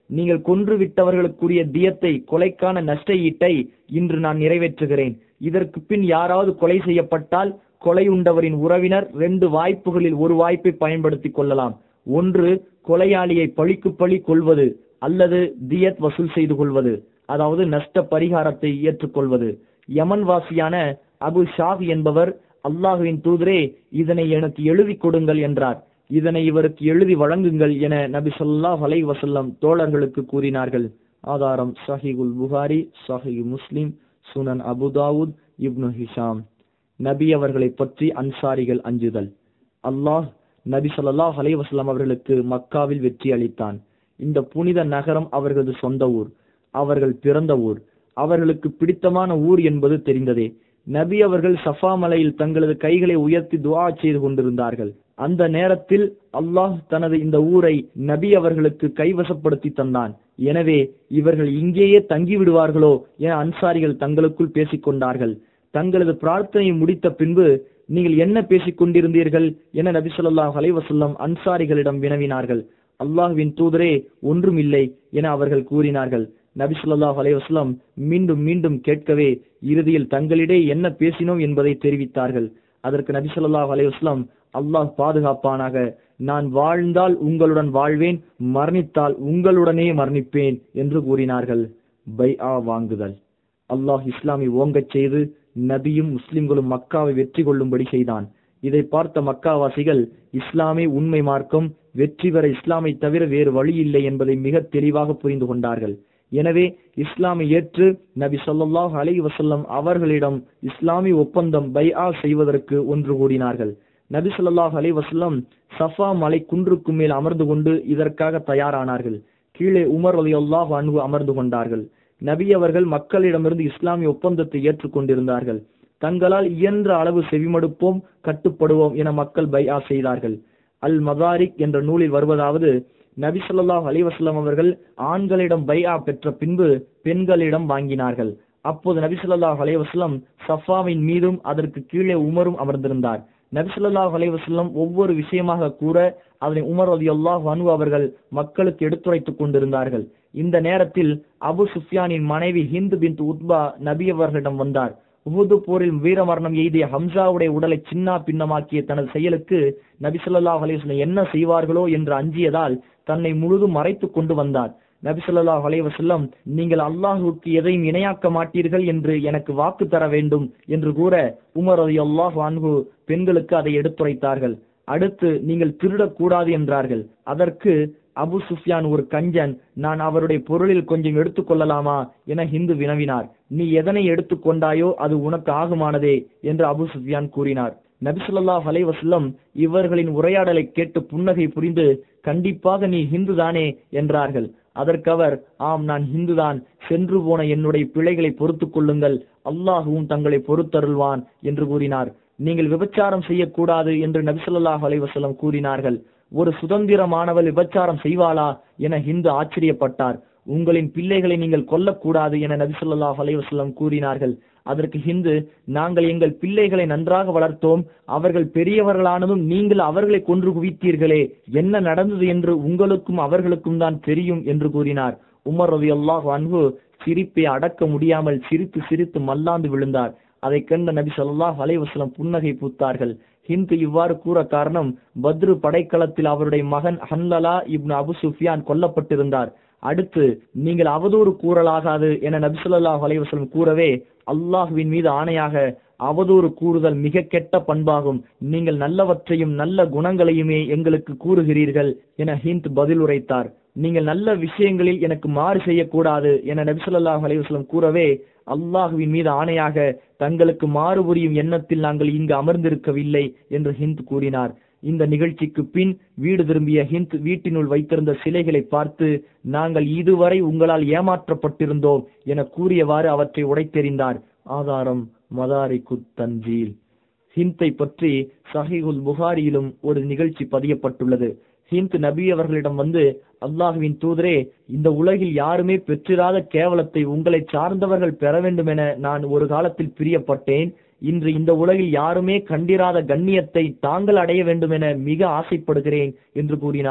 நீங்கள் கொன்று விட்டவர்களுக்குரிய தியத்தை கொலைக்கான நஷ்ட ஈட்டை இன்று நான் நிறைவேற்றுகிறேன் இதற்கு பின் யாராவது கொலை செய்யப்பட்டால் கொலை உண்டவரின் உறவினர் ரெண்டு வாய்ப்புகளில் ஒரு வாய்ப்பை பயன்படுத்திக் கொள்ளலாம் ஒன்று கொலையாளியை பழிக்கு பழி கொள்வது அல்லது தியத் வசூல் செய்து கொள்வது அதாவது நஷ்ட பரிகாரத்தை ஏற்றுக்கொள்வது யமன் வாசியான அபு ஷாஹ் என்பவர் அல்லாஹுவின் தூதரே இதனை எனக்கு எழுதி கொடுங்கள் என்றார் இதனை இவருக்கு எழுதி வழங்குங்கள் என நபி ஸல்லல்லாஹு அலைஹி வஸல்லம் தோழர்களுக்கு கூறினார்கள் ஆதாரம் சஹீகுல் புகாரி சஹீஹ் முஸ்லிம் சுனன் அபுதாவுத் இப்னு ஹிஷாம் நபி அவர்களை பற்றி அன்சாரிகள் அஞ்சுதல் அல்லாஹ் நபி ஸல்லல்லாஹு அலைஹி வஸல்லம் அவர்களுக்கு மக்காவில் வெற்றி அளித்தான் இந்த புனித நகரம் அவர்களது சொந்த ஊர் அவர்கள் பிறந்த ஊர் அவர்களுக்கு பிடித்தமான ஊர் என்பது தெரிந்ததே நபி அவர்கள் சஃபா மலையில் தங்களது கைகளை உயர்த்தி துஆ செய்து கொண்டிருந்தார்கள் அந்த நேரத்தில் அல்லாஹ் தனது இந்த ஊரை நபி அவர்களுக்கு கைவசப்படுத்தி தந்தான் எனவே இவர்கள் இங்கேயே தங்கி விடுவார்களோ என அன்சாரிகள் தங்களுக்குள் பேசிக் கொண்டார்கள் தங்களது பிரார்த்தனையை முடித்த பின்பு நீங்கள் என்ன பேசிக் கொண்டிருந்தீர்கள் என நபி ஸல்லல்லாஹு அலைஹி வஸல்லம் அன்சாரிகளிடம் வினவினார்கள் அல்லாஹ்வின் தூதரே ஒன்றுமில்லை என அவர்கள் கூறினார்கள் நபி ஸல்லல்லாஹு அலைஹி வஸல்லம் மீண்டும் மீண்டும் கேட்கவே இறுதியில் தங்களிடையே என்ன பேசினோம் என்பதை தெரிவித்தார்கள் அதற்கு நபி ஸல்லல்லாஹு அலைஹி வஸல்லம் அல்லாஹ் பாதுகாப்பானாக நான் வாழ்ந்தால் உங்களுடன் வாழ்வேன் மரணித்தால் உங்களுடனே மரணிப்பேன் என்று கூறினார்கள் பைஆ வாங்குதல் அல்லாஹ் இஸ்லாமை ஓங்கச் செய்து நபியும் முஸ்லிம்களும் மக்காவை வெற்றி கொள்ளும்படி செய்தான் இதை பார்த்த மக்காவாசிகள் இஸ்லாமே உண்மை மார்க்கம் வெற்றி பெற இஸ்லாமை தவிர வேறு வழி இல்லை என்பதை மிக தெளிவாக புரிந்து கொண்டார்கள் எனவே இஸ்லாமை ஏற்று நபி ஸல்லல்லாஹு அலைஹி வஸல்லம் அவர்களிடம் இஸ்லாமிய ஒப்பந்தம் பைஆ செய்வதற்கு ஒன்று கூடினார்கள் நபி ஸல்லல்லாஹு அலைஹி வஸல்லம் சஃபா மலை குன்றுக்கு மேல் அமர்ந்து கொண்டு இதற்காக தயாரானார்கள் கீழே உமர் ரலியல்லாஹு அன்ஹு அமர்ந்து கொண்டார்கள் நபி அவர்கள் மக்களிடமிருந்து இஸ்லாமிய ஒப்பந்தத்தை ஏற்றுக்கொண்டிருந்தார்கள் தங்களால் இயன்ற அளவு செவிமடுப்போம் கட்டுப்படுவோம் என மக்கள் பைஆ செய்தார்கள் அல் மதாரிக் என்ற நூலில் வருவதாவது நபி ஸல்லல்லாஹு அலைஹி வஸல்லம் அவர்கள் ஆண்களிடம் பைஆ பெற்ற பின்பு பெண்களிடம் வாங்கினார்கள் அப்போது நபி ஸல்லல்லாஹு அலைஹி வஸல்லம் சஃபாவின் மீதும் அதற்கு கீழே உமரும் அமர்ந்திருந்தார் நபி ஸல்லல்லாஹு அலைஹி வஸல்லம் ஒவ்வொரு விஷயமாக கூற அதனை உமர் ரலியல்லாஹு அன்ஹு அவர்கள் மக்களுக்கு எடுத்துரைத்துக் கொண்டிருந்தார்கள் இந்த நேரத்தில் அபு சுஃப்யானின் மனைவி ஹிந்து பின் உத்பா நபி அவர்களிடம் வந்தார் உஹுது போரில் வீரமரணம் எய்திய ஹம்சாவுடைய உடலை சின்னா பின்னமாக்கிய தனது செயலுக்கு நபி ஸல்லல்லாஹு அலைஹி வஸல்லம் என்ன செய்வார்களோ என்று அஞ்சியதால் தன்னை முழுதும் மறைத்துக் கொண்டு வந்தார் நபி ஸல்லல்லாஹு அலைஹி வஸல்லம் நீங்கள் அல்லாஹ்வுக்கு எதையும் இணையாக்க மாட்டீர்கள் என்று எனக்கு வாக்கு தர வேண்டும் என்று கூற உமர் ரலியல்லாஹு அன்ஹு பெண்களுக்கு அதை எடுத்துரைத்தார்கள் அடுத்து நீங்கள் திருடக்கூடாது என்றார்கள் அதற்கு அபு சுஃப்யான் ஒரு கஞ்சன் நான் அவருடைய பொருளில் கொஞ்சம் எடுத்துக்கொள்ளலாமா என ஹிந்து வினவினார் நீ எதனை எடுத்துக்கொண்டாயோ அது உனக்கு ஆகுமானதே என்று அபு சுஃப்யான் கூறினார் நபி ஸல்லல்லாஹு அலைஹி வஸல்லம் இவர்களின் உரையாடலை கேட்டு புன்னகை புரிந்து கண்டிப்பாக நீ ஹிந்து தானே என்றார்கள் அதற்கு அவர் ஆம் நான் ஹிந்துதான் சென்று போன என்னுடைய பிழைகளை பொறுத்துக் கொள்ளுங்கள் அல்லாஹுவும் தங்களை பொறுத்தருள்வான் என்று கூறினார் நீங்கள் விபச்சாரம் செய்யக்கூடாது என்று நபி ஸல்லல்லாஹு அலைஹி வஸல்லம் கூறினார்கள் ஒரு சுதந்திரமானவள் விபச்சாரம் செய்வாளா என ஹிந்து ஆச்சரியப்பட்டார் உங்களின் பிள்ளைகளை நீங்கள் கொல்லக்கூடாது என நபி ஸல்லல்லாஹு அலைஹி வஸல்லம் கூறினார்கள் அதற்கு ஹிந்து நாங்கள் எங்கள் பிள்ளைகளை நன்றாக வளர்த்தோம் அவர்கள் பெரியவர்களானதும் நீங்கள் அவர்களை கொன்று குவித்தீர்களே என்ன நடந்தது என்று உங்களுக்கும் அவர்களுக்கும் தான் தெரியும் என்று கூறினார் உமர் ரலியல்லாஹு அன்ஹு சிரிப்பை அடக்க முடியாமல் சிரித்து சிரித்து மல்லாந்து விழுந்தார் அதை கண்ட நபி ஸல்லல்லாஹு அலைஹி வஸல்லம் புன்னகை பூத்தார்கள் ஹிந்து இவ்வாறு கூற காரணம் பத்ரு படைக்களத்தில் அவருடைய மகன் ஹன்லலா இப்னு அபு சுஃபியான் கொல்லப்பட்டிருந்தார் அடுத்து நீங்கள் அவதூறு கூறலாகாது என நபி ஸல்லல்லாஹு அலைஹி வஸல்லம் கூறவே அல்லாஹ்வின் மீது ஆணையாக அவதூறு கூறுதல் மிக கெட்ட பண்பாகும் நீங்கள் நல்லவற்றையும் நல்ல குணங்களையுமே எங்களுக்கு கூறுகிறீர்கள் என ஹிந்த் பதில் உரைத்தார் நீங்கள் நல்ல விஷயங்களில் எனக்கு மாறு செய்யக்கூடாது என நபி ஸல்லல்லாஹு அலைஹி வஸல்லம் கூறவே அல்லாஹுவின் மீது ஆணையாக தங்களுக்கு மாறு புரியும் எண்ணத்தில் நாங்கள் இங்கு அமர்ந்திருக்கவில்லை என்று ஹிந்த் கூறினார் இந்த நிகழ்ச்சிக்கு பின் வீடு திரும்பிய ஹிந்த் வீட்டினுள் வைத்திருந்த சிலைகளை பார்த்து நாங்கள் இதுவரை உங்களால் ஏமாற்றப்பட்டிருந்தோம் என கூறியவாறு அவற்றை உடைத்தெறிந்தார் ஆதாரம் மதாரிக்கு தன்ஜீல் ஹிந்தை பற்றி சஹீஹுல் புகாரியிலும் ஒரு நிகழ்ச்சி பதியப்பட்டுள்ளது ஹிந்த் நபி அவர்களிடம் வந்து அல்லாஹுவின் தூதரே இந்த உலகில் யாருமே பெற்றிராத கேவலத்தை உங்களை சார்ந்தவர்கள் பெற வேண்டும் என நான் ஒரு காலத்தில் பிரியப்பட்டேன் இன்று இந்த உலகில் யாருமே கண்டிராத கண்ணியத்தை தாங்கள் அடைய வேண்டும் என மிக ஆசைப்படுகிறேன் என்று கூறினார்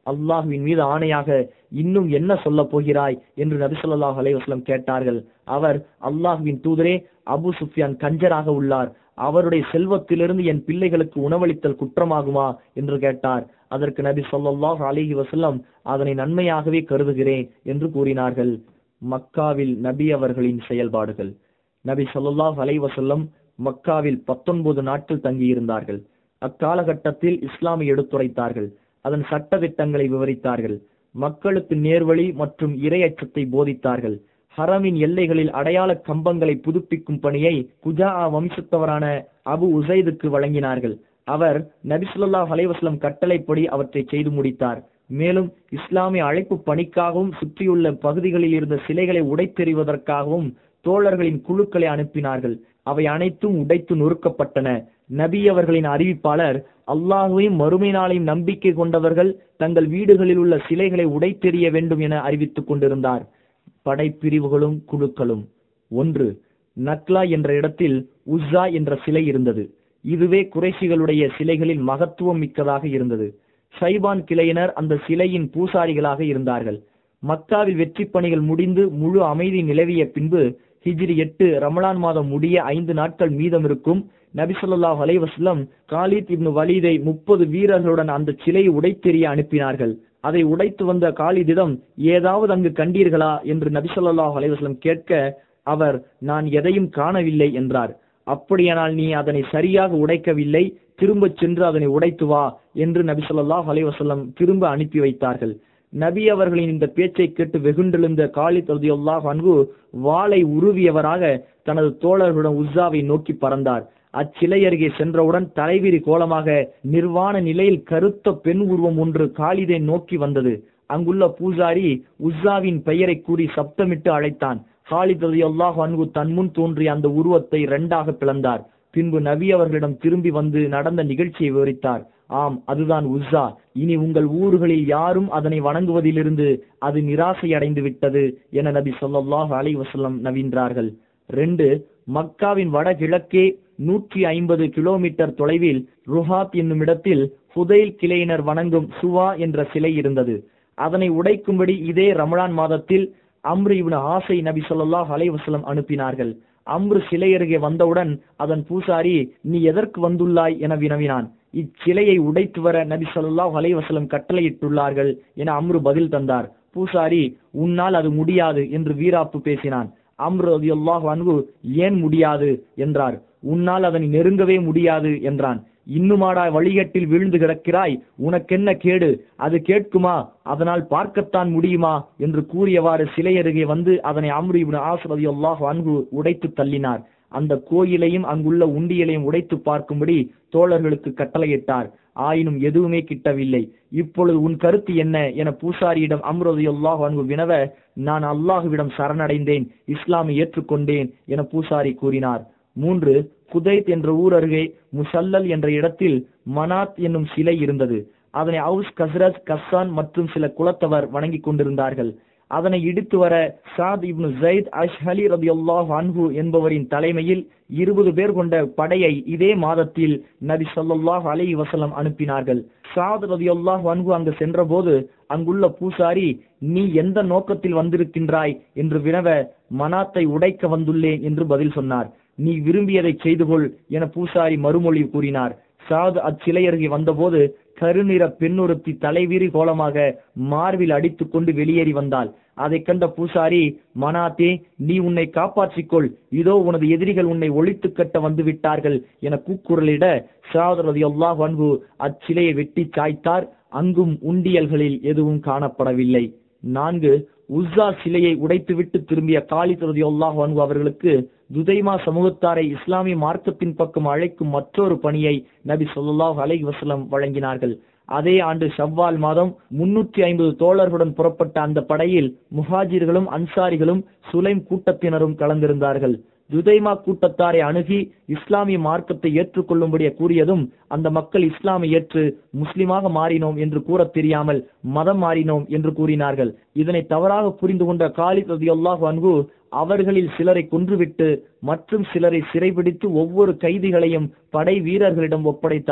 அல்லாஹுவின் மீது ஆணையாக இன்னும் என்ன சொல்லப் போகிறாய் என்று நபி ஸல்லல்லாஹு அலைஹி வஸல்லம் கேட்டார்கள் அவர் அல்லாஹுவின் தூதரே அபு சுஃபியான் கஞ்சராக உள்ளார் அவருடைய செல்வத்திலிருந்து என் பிள்ளைகளுக்கு உணவளித்தல் குற்றமாகுமா என்று கேட்டார் அதற்கு நபி ஸல்லல்லாஹு அலைஹி வஸல்லம் அதனை நன்மையாகவே கருதுகிறேன் என்று கூறினார்கள் மக்காவில் நபி அவர்களின் செயல்பாடுகள் நபி ஸல்லல்லாஹு அலைஹி வஸல்லம் மக்காவில் பத்தொன்பது நாட்கள் தங்கியிருந்தார்கள் அக்காலகட்டத்தில் இஸ்லாமை எடுத்துரைத்தார்கள் அதன் சட்ட திட்டங்களை விவரித்தார்கள் மக்களுக்கு நேர்வழி மற்றும் இறை அச்சத்தை போதித்தார்கள் ஹரமின் எல்லைகளில் அடையாள கம்பங்களை புதுப்பிக்கும் பணியை குஜா வம்சத்தவரான அபு உசைதுக்கு வழங்கினார்கள் அவர் நபிசுல்லாஹ் அலைவாஸ்லம் கட்டளைப்படி அவற்றை செய்து முடித்தார் மேலும் இஸ்லாமிய அழைப்பு பணிக்காகவும் சுற்றியுள்ள பகுதிகளில் இருந்த சிலைகளை உடைத்தெறிவதற்காகவும் தோழர்களின் குழுக்களை அனுப்பினார்கள் அவை அனைத்தும் உடைத்து நொறுக்கப்பட்டன நபி அவர்களின் அறிவிப்பாளர் அல்லாஹுவையும் மறுமை நாளையும் நம்பிக்கை கொண்டவர்கள் தங்கள் வீடுகளில் உள்ள சிலைகளை உடைத்தெறிய வேண்டும் என அறிவித்துக் கொண்டிருந்தார் படைப்பிரிவுகளும் குழுக்களும் ஒன்று நக்லா என்ற இடத்தில் உஸ்ஸா என்ற சிலை இருந்தது இதுவே குறைசிகளுடைய சிலைகளில் மகத்துவம் மிக்கதாக இருந்தது ஷைபான் கிளையினர் அந்த சிலையின் பூசாரிகளாக இருந்தார்கள் மக்காவில் வெற்றி பணிகள் முடிந்து முழு அமைதி நிலவிய பின்பு ஹிஜ்ரி எட்டு ரமலான் மாதம் முடிய ஐந்து நாட்கள் மீதம் இருக்கும் நபிசல்லாஹ் அலைவாஸ்லம் காலித் இப்னு வலீதை முப்பது வீரர்களுடன் அந்த சிலையை உடைத்தெறிய அனுப்பினார்கள் அதை உடைத்து வந்த காலிதிடம் ஏதாவது அங்கு கண்டீர்களா என்று நபிசல்லாஹ் அலைவாஸ்லம் கேட்க அவர் நான் எதையும் காணவில்லை என்றார் அப்படியானால் நீ அதனை சரியாக உடைக்கவில்லை திரும்பச் சென்று அதனை உடைத்து வா என்று நபி சொல்லாஹ் அலைவசல்லம் திரும்ப அனுப்பி வைத்தார்கள் நபி அவர்களின் இந்த பேச்சை கேட்டு வெகுண்டெழுந்த காலித் ரதியுல்லாஹ் அன்கு வாளை உருவியவராக தனது தோழர்களுடன் உஸ்ஸாவை நோக்கி பறந்தார் அச்சிலை அருகே சென்றவுடன் தலைவிரி கோலமாக நிர்வாண நிலையில் கருத்த பெண் உருவம் ஒன்று காலிதை நோக்கி வந்தது அங்குள்ள பூசாரி உஸ்ஸாவின் பெயரை கூறி சப்தமிட்டு அழைத்தான் ஹாலித் ரதியுல்லாஹ் அன்கு தன் முன் தோன்றிய அந்த உருவத்தை இரண்டாக பிளந்தார் பின்பு நபி அவர்களிடம் திரும்பி வந்து நடந்த நிகழ்ச்சியை விவரித்தார் ஆம் அதுதான் உஸ்ஸா இனி உங்கள் ஊர்களில் யாரும் அதனை வணங்குவதிலிருந்து அது நிராசை அடைந்து விட்டது என நபி சொல்லாஹ் அலை வசல்லம் நவீன்றார்கள் ரெண்டு மக்காவின் வடகிழக்கே நூற்றி ஐம்பது கிலோமீட்டர் தொலைவில் ருஹாத் என்னும் இடத்தில் ஹுதைல் கிளையினர் வணங்கும் சுவா என்ற சிலை இருந்தது அதனை உடைக்கும்படி இதே ரமலான் மாதத்தில் அம்ரு இவனு ஆசை நபி சொல்லாஹ் அலைவசலம் அனுப்பினார்கள் அம்ரு சிலை அருகே வந்தவுடன் அதன் பூசாரி நீ எதற்கு வந்துள்ளாய் என வினவினான் இச்சிலையை உடைத்து வர நபி சொல்லாஹ் அலைவசலம் கட்டளையிட்டுள்ளார்கள் என அம்ரு பதில் தந்தார் பூசாரி உன்னால் அது முடியாது என்று வீராப்பு பேசினான் அம்ரு ரதியுல்லாஹ் அன்கு ஏன் முடியாது என்றார் உன்னால் அதனை நெருங்கவே முடியாது என்றான் இன்னுமாடா வழிகட்டில் விழுந்து கிடக்கிறாய் உனக்கென்ன கேடு அது கேட்குமா அதனால் பார்க்கத்தான் முடியுமா என்று கூறியவாறு சிலை அருகே வந்து அதனை அம்ரு இப்னு ஆஸ் ரதியுல்லாஹ் அன்கு உடைத்து தள்ளினார் அந்த கோயிலையும் அங்குள்ள உண்டியலையும் உடைத்து பார்க்கும்படி தோழர்களுக்கு கட்டளையிட்டார் ஆயினும் எதுவுமே கிட்டவில்லை இப்பொழுது உன் கருத்து என்ன என பூசாரியிடம் அம்ரதையுல்லாஹ் அன்பு வினவ நான் அல்லாஹுவிடம் சரணடைந்தேன் இஸ்லாமை ஏற்றுக்கொண்டேன் என பூசாரி கூறினார் மூன்று குதைத் என்ற ஊர் அருகே முசல்லல் என்ற இடத்தில் மனாத் என்னும் சிலை இருந்தது அதனை அவுஸ் கஸ்ரத் கஸ்ஸான் மற்றும் சில குலத்தவர் வணங்கிக் கொண்டிருந்தார்கள் அதனை இடித்து வர சாத் இப்னு ஜயித் அஷ்ஹலி ரபி அல்லாஹ் அன்ஹு என்பவரின் தலைமையில் இருபது பேர் கொண்ட படையை இதே மாதத்தில் நபி சொல்லாஹ் அலி வசலம் அனுப்பினார்கள் சாத் ரபி அல்லாஹ் அன்ஹு அங்கு சென்றபோது அங்குள்ள பூசாரி நீ எந்த நோக்கத்தில் வந்திருக்கின்றாய் என்று வினவ மனாத்தை உடைக்க வந்துள்ளேன் என்று பதில் சொன்னார் நீ விரும்பியதை செய்து கொள் என பூசாரி மறுமொழி கூறினார் சாத் அச்சிலை அருகே வந்தபோது கருநிற பெண்ணுறுத்தி தலைவிரி கோலமாக மார்பில் அடித்துக் கொண்டு வெளியேறி வந்தாள் அதை கண்ட பூசாரி மனாத்தே நீ உன்னை காப்பாற்றிக்கொள் இதோ உனது எதிரிகள் உன்னை ஒழித்து கட்ட வந்து விட்டார்கள் என கூக்குரலிட சாதரதி அல்லாஹ் அன்பு அச்சிலையை வெட்டி சாய்த்தார் அங்கும் உண்டியல்களில் எதுவும் காணப்படவில்லை நான்கு உஸ்ஸா சிலையை உடைத்துவிட்டு திரும்பிய காலித் ரதி அல்லாஹ் அன்பு அவர்களுக்கு துதைமா சமூகத்தாரை இஸ்லாமிய மார்க்கத்தின் பக்கம் அழைக்கும் மற்றொரு பணியை நபி சொல்லாஹ் அலை வசலம் வழங்கினார்கள் அதே ஆண்டு ஷவ்வால் மாதம் முன்னூற்றி ஐம்பது தோழர்களுடன் புறப்பட்ட அந்த படையில் முஹாஜிர்களும் அன்சாரிகளும் சுலைம் கூட்டத்தினரும் கலந்திருந்தார்கள் ஜுதைமா கூட்டத்தாரை அணுகி இஸ்லாமிய மார்க்கத்தை ஏற்றுக்கொள்ளும்படிய கூறியதும் அந்த மக்கள் இஸ்லாமை ஏற்று முஸ்லிமாக மாறினோம் என்று கூறத் தெரியாமல் மதம் மாறினோம் என்று கூறினார்கள் இதனை தவறாக புரிந்து கொண்ட காலித் ரதியுல்லாஹு அன்கு அவர்களில் சிலரை கொன்றுவிட்டு மற்றும் சிலரை சிறைபிடித்து ஒவ்வொரு கைதிகளையும் படை வீரர்களிடம் ஒப்படைத்தார்கள்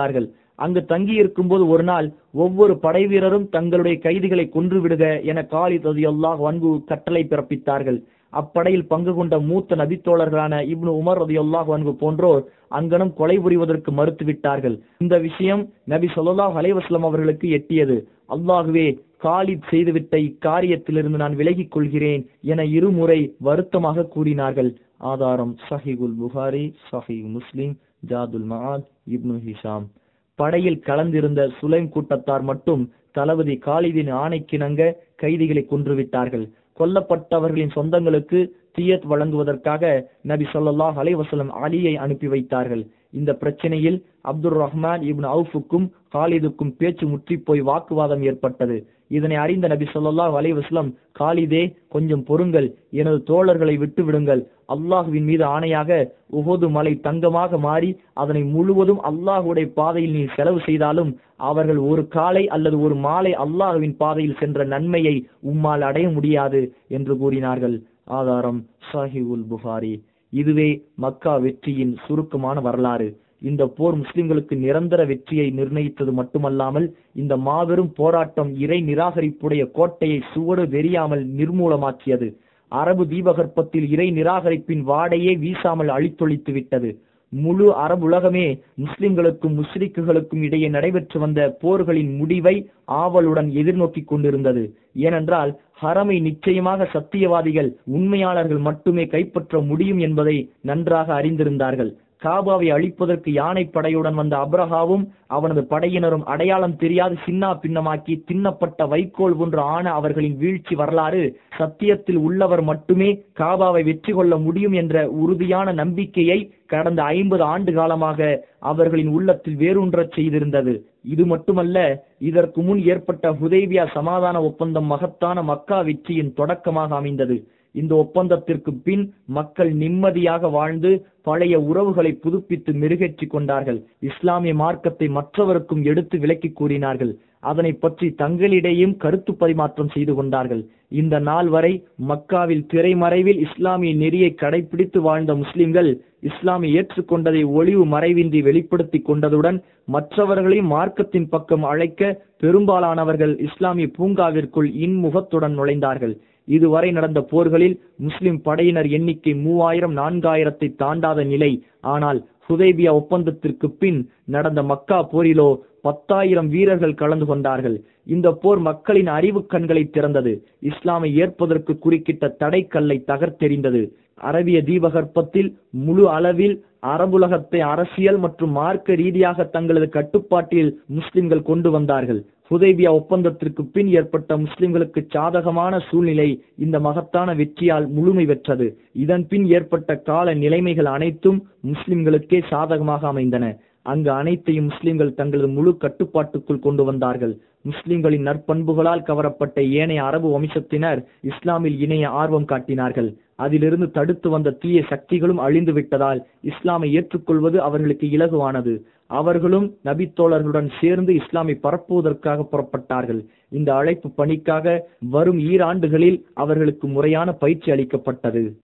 அங்கு தங்கியிருக்கும் போது ஒரு நாள் ஒவ்வொரு படை வீரரும் தங்களுடைய கைதிகளை கொன்று விடுக என காலித் ரதியல்லாஹ் வன்கு கட்டளை பிறப்பித்தார்கள் அப்படையில் பங்கு கொண்ட மூத்த நபித்தோழர்களான இப்னு உமர் ரதியுல்லாஹ் வன்கு போன்றோர் அங்கனம் கொலை புரிவதற்கு மறுத்துவிட்டார்கள் இந்த விஷயம் நபி ஸல்லல்லாஹு அலைஹி வஸல்லம் அவர்களுக்கு எட்டியது அல்லாஹுவே காலித் செய்துவிட்ட இக்காரியத்திலிருந்து நான் விலகிக் கொள்கிறேன் என இருமுறை வருத்தமாக கூறினார்கள் ஆதாரம் சஹிகுல் புகாரி சஹீஹ் முஸ்லிம் ஜாதுல் மஆத் இப்னு ஹிஷாம் படையில் கலந்திருந்த சுலைம் கூட்டத்தார் மட்டும் தளபதி காலிதின் ஆணைக்கிணங்க கைதிகளை கொன்றுவிட்டார்கள் கொல்லப்பட்டவர்களின் சொந்தங்களுக்கு தியத் வழங்குவதற்காக நபி ஸல்லல்லாஹு அலைஹி வஸல்லம் அலியை அனுப்பி வைத்தார்கள் இந்த பிரச்சனையில் அப்துர் ரஹ்மான் இப்னு அவுஃபுக்கும் காலிதுக்கும் பேச்சு முற்றி போய் வாக்குவாதம் ஏற்பட்டது இதனை அறிந்த நபி ஸல்லல்லாஹு அலைஹி வஸல்லம் காலிதே கொஞ்சம் பொறுங்கள் எனது தோழர்களை விட்டு விடுங்கள் அல்லாஹுவின் மீது ஆணையாக உஹது மலை தங்கமாக மாறி அதனை முழுவதும் அல்லாஹுடைய பாதையில் நீ செலவு செய்தாலும் அவர்கள் ஒரு காலை அல்லது ஒரு மாலை அல்லாஹுவின் பாதையில் சென்ற நன்மையை உம்மால் அடைய முடியாது என்று கூறினார்கள் ஆதாரம் சாஹிவுல் புகாரி இதுவே மக்கா வெற்றியின் சுருக்கமான வரலாறு இந்த போர் முஸ்லிம்களுக்கு நிரந்தர வெற்றியை நிர்ணயித்தது மட்டுமல்லாமல் இந்த மாபெரும் போராட்டம் இறை நிராகரிப்புடைய கோட்டையை சுவடு வெறியாமல் நிர்மூலமாக்கியது அரபு தீபகற்பத்தில் இறை நிராகரிப்பின் வாடையே வீசாமல் அழித்தொழித்து விட்டது முழு அரபுலகமே முஸ்லிம்களுக்கும் முஸ்லிக்குகளுக்கும் இடையே நடைபெற்று வந்த போர்களின் முடிவை ஆவலுடன் எதிர்நோக்கிக் கொண்டிருந்தது ஏனென்றால் ஹரமை நிச்சயமாக சத்தியவாதிகள் உண்மையாளர்கள் மட்டுமே கைப்பற்ற முடியும் என்பதை நன்றாக அறிந்திருந்தார்கள் காபாவை அழிப்பதற்கு யானை படையுடன் வந்த அப்ரஹாவும் அவனது படையினரும் அடையாளம் தெரியாது சின்னா பின்னமாக்கி தின்னப்பட்ட வைக்கோல் போன்ற ஆன அவர்களின் வீழ்ச்சி வரலாறு சத்தியத்தில் உள்ளவர் மட்டுமே காபாவை வெற்றி கொள்ள முடியும் என்ற உறுதியான நம்பிக்கையை கடந்த ஐம்பது ஆண்டு காலமாக அவர்களின் உள்ளத்தில் வேரூன்றச் செய்திருந்தது இது மட்டுமல்ல இதற்கு முன் ஏற்பட்ட ஹுதைபியா சமாதான ஒப்பந்தம் மகத்தான மக்கா வெற்றியின் தொடக்கமாக அமைந்தது இந்த ஒப்பந்தத்திற்கு பின் மக்கள் நிம்மதியாக வாழ்ந்து பழைய உறவுகளை புதுப்பித்து மெருகேற்றிக் கொண்டார்கள் இஸ்லாமிய மார்க்கத்தை மற்றவருக்கும் எடுத்து விளக்கி கூறினார்கள் அதனை பற்றி தங்களிடையும் கருத்து பரிமாற்றம் செய்து கொண்டார்கள் இந்த நாள் வரை மக்காவில் திரைமறைவில் இஸ்லாமிய நெறியை கடைபிடித்து வாழ்ந்த முஸ்லிம்கள் இஸ்லாமை ஏற்றுக்கொண்டதை ஒளிவு மறைவின்றி வெளிப்படுத்திக் கொண்டதுடன் மற்றவர்களையும் மார்க்கத்தின் பக்கம் அழைக்க பெரும்பாலானவர்கள் இஸ்லாமிய பூங்காவிற்குள் இன்முகத்துடன் நுழைந்தார்கள் இதுவரை நடந்த போர்களில் முஸ்லிம் படையினர் எண்ணிக்கை மூவாயிரம் நான்காயிரத்தை தாண்டாத நிலை ஆனால் ஹுதைபியா ஒப்பந்தத்திற்கு பின் நடந்த மக்கா போரிலோ பத்தாயிரம் வீரர்கள் கலந்து கொண்டார்கள் இந்த போர் மக்களின் அறிவு கண்களை திறந்தது இஸ்லாமை ஏற்பதற்கு குறுக்கிட்ட தடைக்கல்லை தகர்த்தெறிந்தது அரபிய தீபகற்பத்தில் முழு அளவில் அரபுலகத்தை அரசியல் மற்றும் மார்க்க ரீதியாக தங்களது கட்டுப்பாட்டில் முஸ்லிம்கள் கொண்டு வந்தார்கள் ஹுதைபியா ஒப்பந்தத்திற்கு பின் ஏற்பட்ட முஸ்லிம்களுக்கு சாதகமான சூழ்நிலை இந்த மகத்தான வெற்றியால் முழுமை பெற்றது இதன் பின் ஏற்பட்ட கால நிலைமைகள் அனைத்தும் முஸ்லிம்களுக்கே சாதகமாக அமைந்தன அங்கு அனைத்தையும் முஸ்லிம்கள் தங்களது முழு கட்டுப்பாட்டுக்குள் கொண்டு வந்தார்கள் முஸ்லிம்களின் நற்பண்புகளால் கவரப்பட்ட ஏனைய அரபு வம்சத்தினர் இஸ்லாமில் இணைய ஆர்வம் காட்டினார்கள் அதிலிருந்து தடுத்து வந்த தீய சக்திகளும் அழிந்து விட்டதால் இஸ்லாமை ஏற்றுக்கொள்வது அவர்களுக்கு இலகுவானது அவர்களும் நபித்தோழர்களுடன் சேர்ந்து இஸ்லாமை பரப்புவதற்காக புறப்பட்டார்கள் இந்த அழைப்பு பணிக்காக வரும் ஈராண்டுகளில் அவர்களுக்கு முறையான பயிற்சி அளிக்கப்பட்டது